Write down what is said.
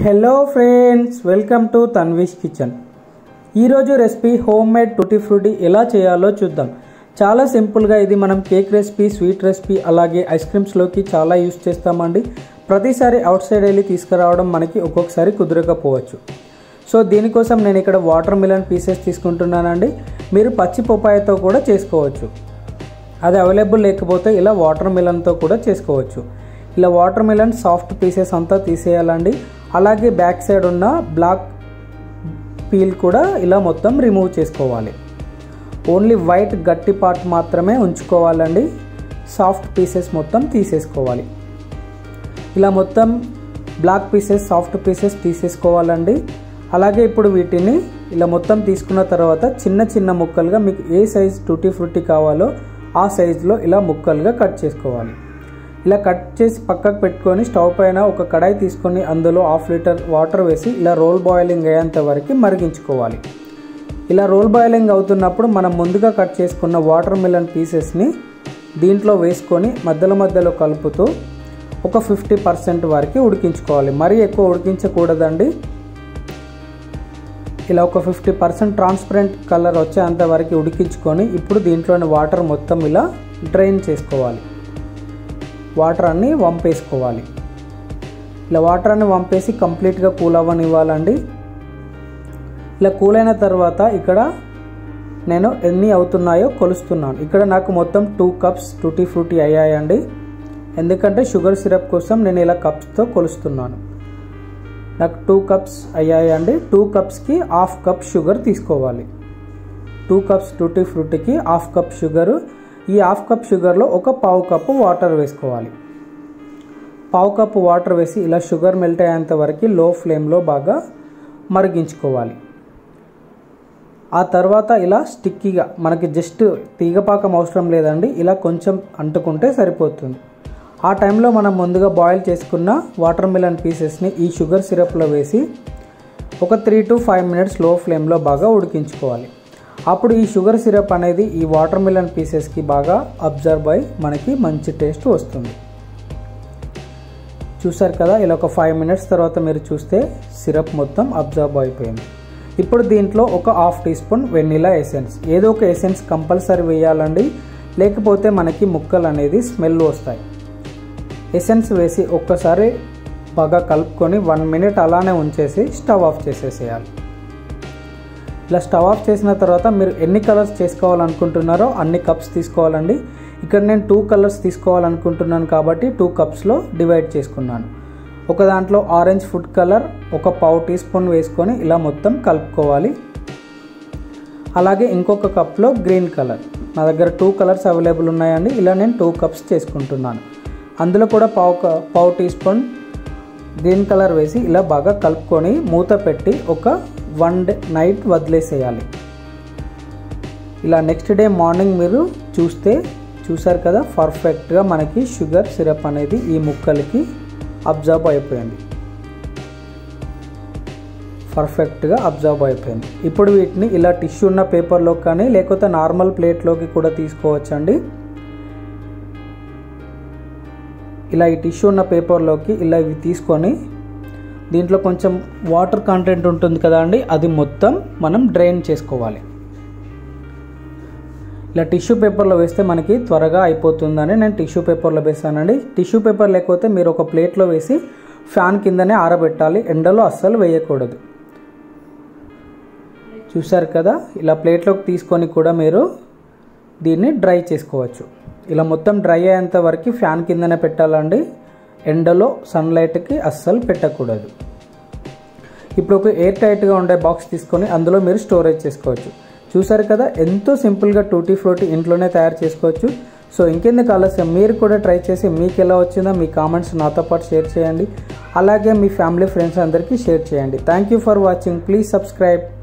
hello friends welcome to Tanvish kitchen ఈరోజు recipe home made tutti frutti ఎలా చేయాలో చూద్దాం చాలా సింపుల్గా ఇది మనం కేక్ రెసిపీ స్వీట్ రెసిపీ అలాగే ఐస్ క్రీమ్స్లోకి చాలా యూస్ చేస్తామండి ప్రతిసారి అవుట్ సైడ్ వెళ్ళి తీసుకురావడం మనకి ఒక్కొక్కసారి కుదరకపోవచ్చు సో దీనికోసం నేను ఇక్కడ వాటర్ మిలన్ పీసెస్ తీసుకుంటున్నానండి మీరు పచ్చి పొపాయతో కూడా చేసుకోవచ్చు అది అవైలబుల్ లేకపోతే ఇలా వాటర్ మిలన్తో కూడా చేసుకోవచ్చు ఇలా వాటర్ మిలన్ సాఫ్ట్ పీసెస్ అంతా తీసేయాలండి అలాగే బ్యాక్ సైడ్ ఉన్న బ్లాక్ పీల్ కూడా ఇలా మొత్తం రిమూవ్ చేసుకోవాలి ఓన్లీ వైట్ గట్టి పార్ట్ మాత్రమే ఉంచుకోవాలండి సాఫ్ట్ పీసెస్ మొత్తం తీసేసుకోవాలి ఇలా మొత్తం బ్లాక్ పీసెస్ సాఫ్ట్ పీసెస్ తీసేసుకోవాలండి అలాగే ఇప్పుడు వీటిని ఇలా మొత్తం తీసుకున్న తర్వాత చిన్న చిన్న ముక్కలుగా మీకు ఏ సైజ్ టూటీ ఫ్రూటీ కావాలో ఆ సైజులో ఇలా ముక్కలుగా కట్ చేసుకోవాలి ఇలా కట్ చేసి పక్కకు పెట్టుకొని స్టవ్ పైన ఒక కడాయి తీసుకొని అందులో హాఫ్ లీటర్ వాటర్ వేసి ఇలా రోల్ బాయిలింగ్ అయ్యేంత వరకు మరిగించుకోవాలి ఇలా రోల్ బాయిలింగ్ అవుతున్నప్పుడు మనం ముందుగా కట్ చేసుకున్న వాటర్ మిలన్ పీసెస్ని దీంట్లో వేసుకొని మధ్యలో మధ్యలో కలుపుతూ ఒక ఫిఫ్టీ పర్సెంట్ వరకు ఉడికించుకోవాలి మరీ ఎక్కువ ఉడికించకూడదండి ఇలా ఒక ఫిఫ్టీ పర్సెంట్ ట్రాన్స్పరెంట్ కలర్ వచ్చేంత వరకు ఉడికించుకొని ఇప్పుడు దీంట్లోని వాటర్ మొత్తం ఇలా డ్రైన్ చేసుకోవాలి వాటర్ అన్ని వంపేసుకోవాలి ఇలా వాటర్ అన్ని వంపేసి కంప్లీట్గా కూల్ అవ్వనివ్వాలండి ఇలా కూల్ అయిన తర్వాత ఇక్కడ నేను ఎన్ని అవుతున్నాయో కొలుస్తున్నాను ఇక్కడ నాకు మొత్తం టూ కప్స్ టూటీ ఫ్రూటీ అయ్యాయండి ఎందుకంటే షుగర్ సిరప్ కోసం నేను ఇలా కప్స్తో కొలుస్తున్నాను నాకు టూ కప్స్ అయ్యాయండి టూ కప్స్కి హాఫ్ కప్ షుగర్ తీసుకోవాలి టూ కప్స్ టూటీ ఫ్రూటీకి హాఫ్ కప్ షుగరు ఈ హాఫ్ కప్ షుగర్లో ఒక పావు కప్పు వాటర్ వేసుకోవాలి పావు కప్పు వాటర్ వేసి ఇలా షుగర్ మెల్ట్ అయ్యేంత వరకు లో ఫ్లేమ్లో బాగా మరిగించుకోవాలి ఆ తర్వాత ఇలా స్టిక్కీగా మనకి జస్ట్ తీగపాకం అవసరం లేదండి ఇలా కొంచెం అంటుకుంటే సరిపోతుంది ఆ టైంలో మనం ముందుగా బాయిల్ చేసుకున్న వాటర్ మిలన్ పీసెస్ని ఈ షుగర్ సిరప్లో వేసి ఒక త్రీ టు ఫైవ్ మినిట్స్ లో ఫ్లేమ్లో బాగా ఉడికించుకోవాలి అప్పుడు ఈ షుగర్ సిరప్ అనేది ఈ వాటర్ మిలన్ పీసెస్కి బాగా అబ్జర్వ్ అయి మనకి మంచి టేస్ట్ వస్తుంది చూసారు కదా ఇలా ఒక ఫైవ్ మినిట్స్ తర్వాత మీరు చూస్తే సిరప్ మొత్తం అబ్జర్వ్ అయిపోయింది ఇప్పుడు దీంట్లో ఒక half teaspoon vanilla essence ఏదో ఒక ఎసెన్స్ కంపల్సరీ వేయాలండి లేకపోతే మనకి ముక్కలు అనేది స్మెల్ వస్తాయి ఎసెన్స్ వేసి ఒక్కసారి బాగా కలుపుకొని వన్ మినిట్ అలానే ఉంచేసి స్టవ్ ఆఫ్ చేసేసేయాలి ఇలా స్టవ్ ఆఫ్ చేసిన తర్వాత మీరు ఎన్ని కలర్స్ చేసుకోవాలనుకుంటున్నారో అన్ని కప్స్ తీసుకోవాలండి ఇక్కడ నేను టూ కలర్స్ తీసుకోవాలనుకుంటున్నాను కాబట్టి టూ కప్స్లో డివైడ్ చేసుకున్నాను ఒక దాంట్లో ఆరెంజ్ ఫుడ్ కలర్ ఒక పావు టీ స్పూన్ వేసుకొని ఇలా మొత్తం కలుపుకోవాలి అలాగే ఇంకొక కప్లో గ్రీన్ కలర్ నా దగ్గర టూ కలర్స్ అవైలబుల్ ఉన్నాయండి ఇలా నేను టూ కప్స్ చేసుకుంటున్నాను అందులో కూడా పావు పావు టీ స్పూన్ గ్రీన్ కలర్ వేసి ఇలా బాగా కలుపుకొని మూత పెట్టి ఒక వన్ డే నైట్ వదిలేసేయాలి ఇలా నెక్స్ట్ డే మార్నింగ్ మీరు చూస్తే చూసారు కదా పర్ఫెక్ట్గా మనకి షుగర్ సిరప్ అనేది ఈ ముక్కలకి అబ్జర్వ్ అయిపోయింది పర్ఫెక్ట్గా అబ్జర్వ్ అయిపోయింది ఇప్పుడు వీటిని ఇలా టిష్యూ ఉన్న పేపర్లో కానీ లేకపోతే నార్మల్ ప్లేట్లోకి కూడా తీసుకోవచ్చండి ఇలా ఈ టిష్యూ ఉన్న పేపర్లోకి ఇలా ఇవి తీసుకొని దీంట్లో కొంచెం వాటర్ కంటెంట్ ఉంటుంది కదా అండి అది మొత్తం మనం డ్రైన్ చేసుకోవాలి ఇలా టిష్యూ పేపర్లో వేస్తే మనకి త్వరగా అయిపోతుందని నేను టిష్యూ పేపర్లో వేసానండి టిష్యూ పేపర్ లేకపోతే మీరు ఒక ప్లేట్లో వేసి ఫ్యాన్ కిందనే ఆరబెట్టాలి ఎండలో అస్సలు వేయకూడదు చూసారు కదా ఇలా ప్లేట్లోకి తీసుకొని కూడా మీరు దీన్ని డ్రై చేసుకోవచ్చు ఇలా మొత్తం డ్రై అయ్యేంత వరకు ఫ్యాన్ కిందనే పెట్టాలండి ఎండలో సన్లైట్కి అస్సలు పెట్టకూడదు ఇప్పుడు ఒక ఎయిర్ టైట్గా ఉండే బాక్స్ తీసుకొని అందులో మీరు స్టోరేజ్ చేసుకోవచ్చు చూసారు కదా ఎంతో సింపుల్గా టూటీ ఫ్రూటీ ఇంట్లోనే తయారు చేసుకోవచ్చు సో ఇంకెందుకు ఆలస్యం మీరు కూడా ట్రై చేసి మీకు ఎలా వచ్చిందో మీ కామెంట్స్ నాతో పాటు షేర్ చేయండి అలాగే మీ ఫ్యామిలీ ఫ్రెండ్స్ అందరికీ షేర్ చేయండి thank you for watching please subscribe